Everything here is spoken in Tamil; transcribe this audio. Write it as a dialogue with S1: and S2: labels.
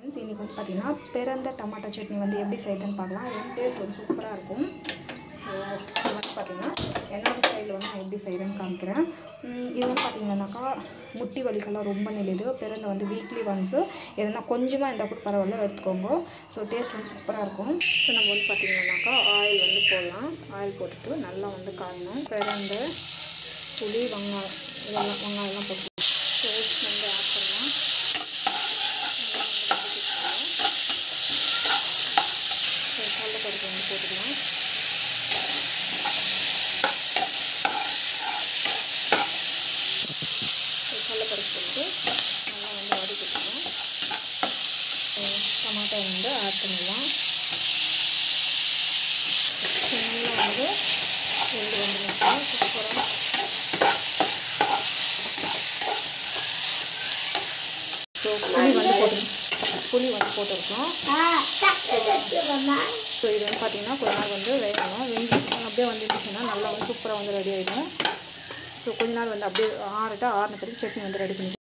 S1: ஃப்ரெண்ட்ஸ் இன்றைக்கி வந்து பார்த்திங்கன்னா பிறந்த டமாட்டா சட்னி வந்து எப்படி செய்யுதுன்னு பார்க்கலாம் இது வந்து டேஸ்ட் வந்து சூப்பராக இருக்கும் ஸோ இது வந்து பார்த்திங்கன்னா என்னோட ஸ்டைலில் வந்து நான் எப்படி செய்கிறேன்னு காமிக்கிறேன் உம், இது வந்து பார்த்திங்கன்னாக்கா முட்டி வலிகள்லாம் ரொம்ப நெளிது பிறந்த வந்து வீக்லி ஒன்ஸு எதனா கொஞ்சமாக இருந்தால் கூட பரவாயில்ல எடுத்துக்கோங்க ஸோ டேஸ்ட் வந்து சூப்பராக இருக்கும் ஸோ நம்ம வந்து பார்த்திங்கன்னாக்கா ஆயில் வந்து போடலாம் ஆயில் போட்டுட்டு நல்லா வந்து காயணும் பிறந்த புளி வெங்காயம் இதெல்லாம் வெங்காயம்லாம் போட்டு ஸோ வந்து ஆட் பண்ணலாம் ஸோ கடலப்பருப்பு வந்து போட்டுக்கலாம் ஸோ கடலப்பருப்பு போட்டு நல்லா வந்து வதக்கிக்கலாம் ஸோ டமாட்டோ வந்து ஆட் பண்ணிடலாம் ஸோ நல்லா வந்து ரெண்டு ரெண்டு நிமிஷம் சூப்பராக ஸோ புளி வந்து போட்டு புளி வந்து போட்டிருக்கோம் ஸோ இது வந்து பார்த்தீங்கன்னா கொஞ்ச நாள் வந்து வேகணும் வெந்து அப்படியே வந்துருந்துச்சுன்னா நல்லா வந்து சூப்பராக வந்து ரெடி ஆகிடும் ஸோ கொஞ்ச நாள் வந்து அப்படியே ஆறட்டா ஆறின பிறகு சட்னி வந்து ரெடி பண்ணி